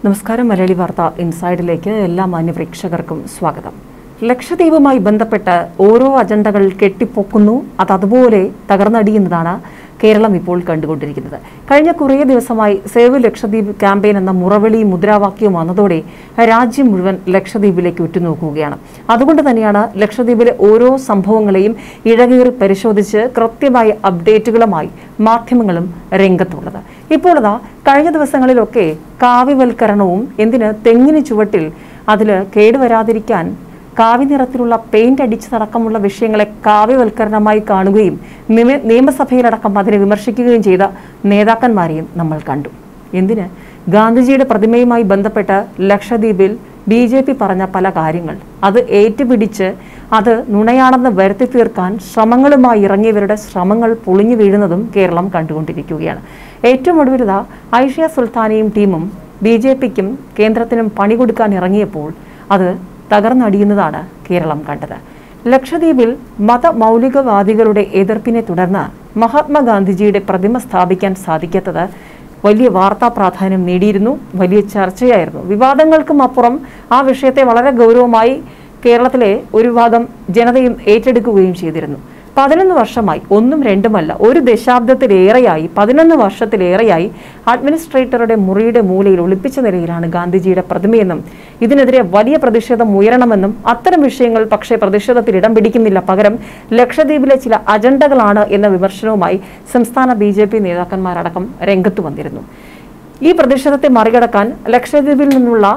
നമസ്കാരം മലയാളി വാർത്ത ഇൻസൈഡിലേക്ക് എല്ലാ മാന്യപ്രേക്ഷകർക്കും സ്വാഗതം ലക്ഷദ്വീപുമായി ബന്ധപ്പെട്ട് ഓരോ അജണ്ടകൾ കെട്ടിപ്പൊക്കുന്നു അത് അതുപോലെ തകർന്നടിയുന്നതാണ് കേരളം ഇപ്പോൾ കണ്ടുകൊണ്ടിരിക്കുന്നത് കഴിഞ്ഞ കുറേ ദിവസമായി സേവ് ലക്ഷദ്വീപ് ക്യാമ്പയിൻ എന്ന മുറവിളി മുദ്രാവാക്യവും വന്നതോടെ രാജ്യം മുഴുവൻ ലക്ഷദ്വീപിലേക്ക് ഉറ്റുനോക്കുകയാണ് അതുകൊണ്ട് തന്നെയാണ് ലക്ഷദ്വീപിലെ ഓരോ സംഭവങ്ങളെയും ഇഴകീറി പരിശോധിച്ച് കൃത്യമായ അപ്ഡേറ്റുകളുമായി മാധ്യമങ്ങളും രംഗത്തുള്ളത് ഇപ്പോൾ ഇതാ കഴിഞ്ഞ ദിവസങ്ങളിലൊക്കെ കാവ്യവൽക്കരണവും എന്തിന് തെങ്ങിന് ചുവട്ടിൽ അതിൽ കേടുവരാതിരിക്കാൻ കാവി നിറത്തിലുള്ള പെയിന്റ് അടിച്ചതടക്കമുള്ള വിഷയങ്ങളെ കാവ്യവൽക്കരണമായി കാണുകയും നിമ- നിയമസഭയിലടക്കം അതിനെ വിമർശിക്കുകയും ചെയ്ത നേതാക്കന്മാരെയും നമ്മൾ കണ്ടു എന്തിന് ഗാന്ധിജിയുടെ പ്രതിമയുമായി ബന്ധപ്പെട്ട് ലക്ഷദ്വീപിൽ ബി ജെ പി പറഞ്ഞ പല കാര്യങ്ങൾ അത് ഏറ്റുപിടിച്ച് അത് നുണയാണെന്ന് വരുത്തി തീർക്കാൻ ശ്രമങ്ങളുമായി ഇറങ്ങിയവരുടെ ശ്രമങ്ങൾ പൊളിഞ്ഞു വീഴുന്നതും കേരളം കണ്ടുകൊണ്ടിരിക്കുകയാണ് ഏറ്റവും ഒടുവിലത ഐഷ്യ സുൽത്താനയും ടീമും ബി ജെ പിക്കും കേന്ദ്രത്തിനും പണി കൊടുക്കാൻ ഇറങ്ങിയപ്പോൾ അത് തകർന്നടിയുന്നതാണ് കേരളം കണ്ടത് ലക്ഷദ്വീപിൽ മതമൗലികവാദികളുടെ എതിർപ്പിനെ തുടർന്ന് മഹാത്മാഗാന്ധിജിയുടെ പ്രതിമ സ്ഥാപിക്കാൻ സാധിക്കാത്തത് വലിയ വാർത്താ പ്രാധാന്യം നേടിയിരുന്നു വലിയ ചർച്ചയായിരുന്നു വിവാദങ്ങൾക്കും അപ്പുറം ആ വിഷയത്തെ വളരെ ഗൗരവമായി കേരളത്തിലെ ഒരു ഭാഗം ജനതയും ഏറ്റെടുക്കുകയും ചെയ്തിരുന്നു പതിനൊന്ന് വർഷമായി ഒന്നും രണ്ടുമല്ല ഒരു ദശാബ്ദത്തിലേറെയായി പതിനൊന്ന് വർഷത്തിലേറെയായി അഡ്മിനിസ്ട്രേറ്ററുടെ മുറിയുടെ മൂലയിൽ ഒളിപ്പിച്ച നിലയിലാണ് ഗാന്ധിജിയുടെ പ്രതിമയെന്നും ഇതിനെതിരെ വലിയ പ്രതിഷേധം ഉയരണമെന്നും അത്തരം വിഷയങ്ങൾ പക്ഷേ പ്രതിഷേധത്തിൽ ഇടം പിടിക്കുന്നില്ല പകരം ലക്ഷദ്വീപിലെ ചില അജണ്ടകളാണ് എന്ന വിമർശനവുമായി സംസ്ഥാന ബി ജെ പി നേതാക്കന്മാരടക്കം രംഗത്ത് വന്നിരുന്നു ഈ പ്രതിഷേധത്തെ മറികടക്കാൻ ലക്ഷദ്വീപിൽ നിന്നുള്ള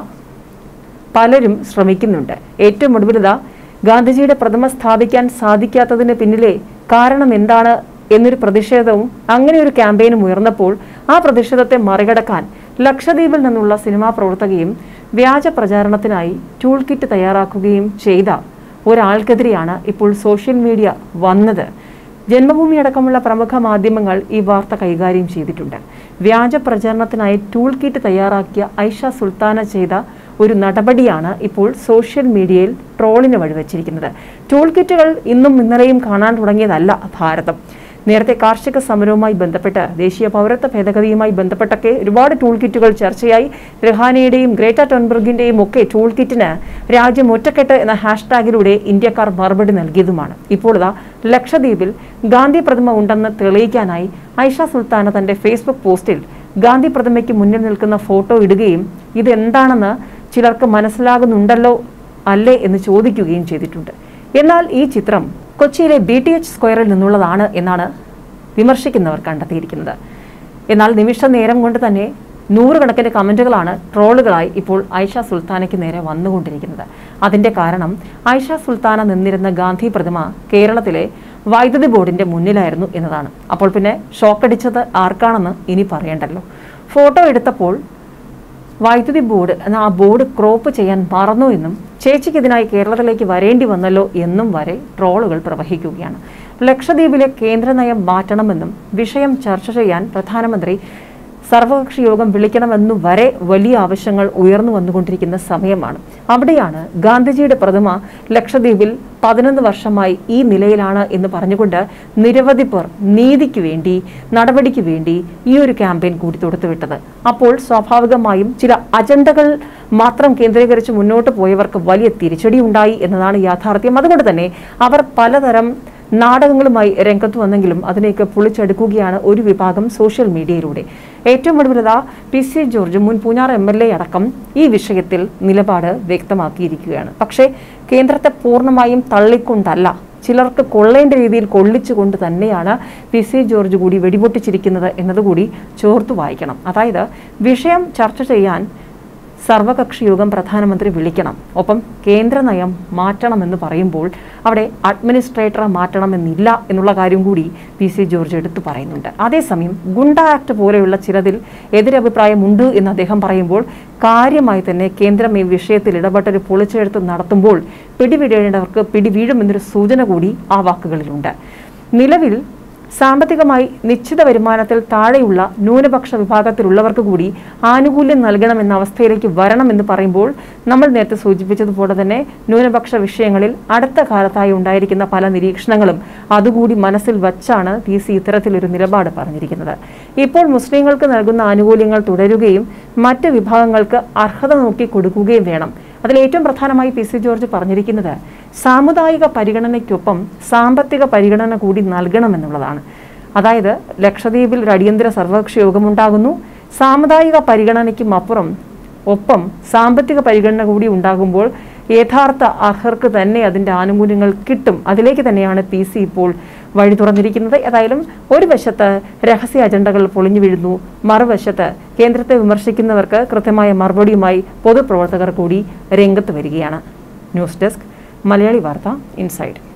പലരും ശ്രമിക്കുന്നുണ്ട് ഏറ്റവും ഒടുവിലത ഗാന്ധിജിയുടെ പ്രതിമ സ്ഥാപിക്കാൻ സാധിക്കാത്തതിന് പിന്നിലെ കാരണം എന്താണ് എന്നൊരു പ്രതിഷേധവും അങ്ങനെ ഒരു ക്യാമ്പയിനും ഉയർന്നപ്പോൾ ആ പ്രതിഷേധത്തെ മറികടക്കാൻ ലക്ഷദ്വീപിൽ നിന്നുള്ള സിനിമാ പ്രവർത്തകയും വ്യാജ പ്രചാരണത്തിനായി ടൂൾ കിറ്റ് തയ്യാറാക്കുകയും ചെയ്ത ഒരാൾക്കെതിരെയാണ് ഇപ്പോൾ സോഷ്യൽ മീഡിയ വന്നത് ജന്മഭൂമി അടക്കമുള്ള പ്രമുഖ മാധ്യമങ്ങൾ ഈ വാർത്ത കൈകാര്യം ചെയ്തിട്ടുണ്ട് വ്യാജ പ്രചാരണത്തിനായി ടൂൾ കിറ്റ് തയ്യാറാക്കിയ ഐഷ സുൽത്താന ചെയ്ത ഒരു നടപടിയാണ് ഇപ്പോൾ സോഷ്യൽ മീഡിയയിൽ ട്രോളിന് വഴിവെച്ചിരിക്കുന്നത് ടൂൾ കിറ്റുകൾ ഇന്നും ഇന്നലെയും കാണാൻ തുടങ്ങിയതല്ല ഭാരതം നേരത്തെ കാർഷിക സമരവുമായി ബന്ധപ്പെട്ട് ദേശീയ പൗരത്വ ഭേദഗതിയുമായി ബന്ധപ്പെട്ടൊക്കെ ഒരുപാട് ടൂൾ കിറ്റുകൾ ചർച്ചയായി രഹാനയുടെയും ഗ്രേറ്റ ടോൺബർഗിന്റെയും ഒക്കെ ടൂൾ കിറ്റിന് രാജ്യം ഒറ്റക്കെട്ട് എന്ന ഹാഷ്ടാഗിലൂടെ ഇന്ത്യക്കാർ മറുപടി നൽകിയതുമാണ് ഇപ്പോൾ ഇതാ ലക്ഷദ്വീപിൽ ഗാന്ധി പ്രതിമ ഉണ്ടെന്ന് തെളിയിക്കാനായി ഐഷ സുൽത്താന തന്റെ ഫേസ്ബുക്ക് പോസ്റ്റിൽ ഗാന്ധി പ്രതിമയ്ക്ക് മുന്നിൽ നിൽക്കുന്ന ഫോട്ടോ ഇടുകയും ഇതെന്താണെന്ന് ചിലർക്ക് മനസ്സിലാകുന്നുണ്ടല്ലോ അല്ലേ എന്ന് ചോദിക്കുകയും ചെയ്തിട്ടുണ്ട് എന്നാൽ ഈ ചിത്രം കൊച്ചിയിലെ ബി ടി എച്ച് സ്ക്വയറിൽ നിന്നുള്ളതാണ് എന്നാണ് വിമർശിക്കുന്നവർ കണ്ടെത്തിയിരിക്കുന്നത് എന്നാൽ നിമിഷ നേരം കൊണ്ട് തന്നെ നൂറുകണക്കിന് കമന്റുകളാണ് ട്രോളുകളായി ഇപ്പോൾ ഐഷ സുൽത്താനയ്ക്ക് നേരെ വന്നുകൊണ്ടിരിക്കുന്നത് അതിന്റെ കാരണം ഐഷ സുൽത്താന നിന്നിരുന്ന ഗാന്ധി പ്രതിമ കേരളത്തിലെ വൈദ്യുതി ബോർഡിന്റെ മുന്നിലായിരുന്നു എന്നതാണ് അപ്പോൾ പിന്നെ ഷോക്കടിച്ചത് ആർക്കാണെന്ന് ഇനി പറയണ്ടല്ലോ ഫോട്ടോ എടുത്തപ്പോൾ വൈദ്യുതി ബോർഡ് എന്ന ആ ബോർഡ് ക്രോപ്പ് ചെയ്യാൻ മറന്നു എന്നും ചേച്ചിക്ക് ഇതിനായി കേരളത്തിലേക്ക് വരേണ്ടി വന്നല്ലോ എന്നും വരെ ട്രോളുകൾ പ്രവഹിക്കുകയാണ് ലക്ഷദ്വീപിലെ കേന്ദ്ര നയം മാറ്റണമെന്നും വിഷയം ചർച്ച ചെയ്യാൻ പ്രധാനമന്ത്രി സർവകക്ഷി യോഗം വിളിക്കണമെന്നു വരെ വലിയ ആവശ്യങ്ങൾ ഉയർന്നു വന്നുകൊണ്ടിരിക്കുന്ന സമയമാണ് അവിടെയാണ് ഗാന്ധിജിയുടെ പ്രതിമ ലക്ഷദ്വീപിൽ പതിനൊന്ന് വർഷമായി ഈ നിലയിലാണ് എന്ന് പറഞ്ഞുകൊണ്ട് നിരവധി പേർ നീതിക്ക് വേണ്ടി നടപടിക്ക് വേണ്ടി ഈ ഒരു ക്യാമ്പയിൻ കൂടി തൊടുത്തുവിട്ടത് അപ്പോൾ സ്വാഭാവികമായും ചില അജണ്ടകൾ മാത്രം കേന്ദ്രീകരിച്ച് മുന്നോട്ട് പോയവർക്ക് വലിയ തിരിച്ചടി ഉണ്ടായി എന്നതാണ് യാഥാർത്ഥ്യം അതുകൊണ്ട് തന്നെ അവർ പലതരം നാടകങ്ങളുമായി രംഗത്ത് വന്നെങ്കിലും അതിനെയൊക്കെ പൊളിച്ചെടുക്കുകയാണ് ഒരു വിഭാഗം സോഷ്യൽ മീഡിയയിലൂടെ ഏറ്റവും ഒടുവിലത പി സി ജോർജ് മുൻ പൂഞ്ഞാർ എം എൽ എ അടക്കം ഈ വിഷയത്തിൽ നിലപാട് വ്യക്തമാക്കിയിരിക്കുകയാണ് പക്ഷേ കേന്ദ്രത്തെ പൂർണ്ണമായും തള്ളിക്കൊണ്ടല്ല ചിലർക്ക് കൊള്ളേണ്ട രീതിയിൽ കൊള്ളിച്ചുകൊണ്ട് തന്നെയാണ് പി സി ജോർജ് കൂടി വെടിപൊട്ടിച്ചിരിക്കുന്നത് എന്നതുകൂടി ചേർത്ത് വായിക്കണം അതായത് വിഷയം ചർച്ച ചെയ്യാൻ സർവകക്ഷി യോഗം പ്രധാനമന്ത്രി വിളിക്കണം ഒപ്പം കേന്ദ്ര നയം മാറ്റണമെന്ന് പറയുമ്പോൾ അവിടെ അഡ്മിനിസ്ട്രേറ്ററെ മാറ്റണമെന്നില്ല എന്നുള്ള കാര്യം കൂടി പി സി ജോർജ് എടുത്തു പറയുന്നുണ്ട് അതേസമയം ഗുണ്ട ആക്ട് പോലെയുള്ള ചിലതിൽ എതിരഭിപ്രായമുണ്ട് എന്ന് അദ്ദേഹം പറയുമ്പോൾ കാര്യമായി തന്നെ കേന്ദ്രം ഈ വിഷയത്തിൽ ഇടപെട്ടൊരു പൊളിച്ചെഴുത്ത് നടത്തുമ്പോൾ പിടിവിടേണ്ടവർക്ക് പിടിവീഴുമെന്നൊരു സൂചന കൂടി ആ വാക്കുകളിലുണ്ട് നിലവിൽ സാമ്പത്തികമായി നിശ്ചിത വരുമാനത്തിൽ താഴെയുള്ള ന്യൂനപക്ഷ വിഭാഗത്തിലുള്ളവർക്ക് കൂടി ആനുകൂല്യം നൽകണമെന്ന അവസ്ഥയിലേക്ക് വരണമെന്ന് പറയുമ്പോൾ നമ്മൾ നേരത്തെ സൂചിപ്പിച്ചതുപോലെ തന്നെ ന്യൂനപക്ഷ വിഷയങ്ങളിൽ അടുത്ത കാലത്തായി ഉണ്ടായിരിക്കുന്ന പല നിരീക്ഷണങ്ങളും അതുകൂടി മനസ്സിൽ വച്ചാണ് പി സി ഇത്തരത്തിലൊരു നിലപാട് പറഞ്ഞിരിക്കുന്നത് ഇപ്പോൾ മുസ്ലിങ്ങൾക്ക് നൽകുന്ന ആനുകൂല്യങ്ങൾ തുടരുകയും മറ്റ് വിഭാഗങ്ങൾക്ക് അർഹത നോക്കി കൊടുക്കുകയും വേണം അതിൽ ഏറ്റവും പ്രധാനമായി പി സി ജോർജ് പറഞ്ഞിരിക്കുന്നത് സാമുദായിക പരിഗണനയ്ക്കൊപ്പം സാമ്പത്തിക പരിഗണന കൂടി നൽകണമെന്നുള്ളതാണ് അതായത് ലക്ഷദ്വീപിൽ ഒരു അടിയന്തര സർവകക്ഷി യോഗമുണ്ടാകുന്നു സാമുദായിക പരിഗണനയ്ക്കും അപ്പുറം ഒപ്പം സാമ്പത്തിക പരിഗണന കൂടി ഉണ്ടാകുമ്പോൾ യഥാർത്ഥ അർഹർക്ക് തന്നെ അതിൻ്റെ ആനുകൂല്യങ്ങൾ കിട്ടും അതിലേക്ക് തന്നെയാണ് പി സി ഇപ്പോൾ വഴി തുറന്നിരിക്കുന്നത് ഏതായാലും ഒരു വശത്ത് രഹസ്യ അജണ്ടകൾ പൊളിഞ്ഞു വീഴുന്നു മറുവശത്ത് കേന്ദ്രത്തെ വിമർശിക്കുന്നവർക്ക് കൃത്യമായ മറുപടിയുമായി പൊതുപ്രവർത്തകർ കൂടി രംഗത്ത് വരികയാണ് ന്യൂസ് ഡെസ്ക് മലയാളി വാർത്ത ഇൻസൈഡ്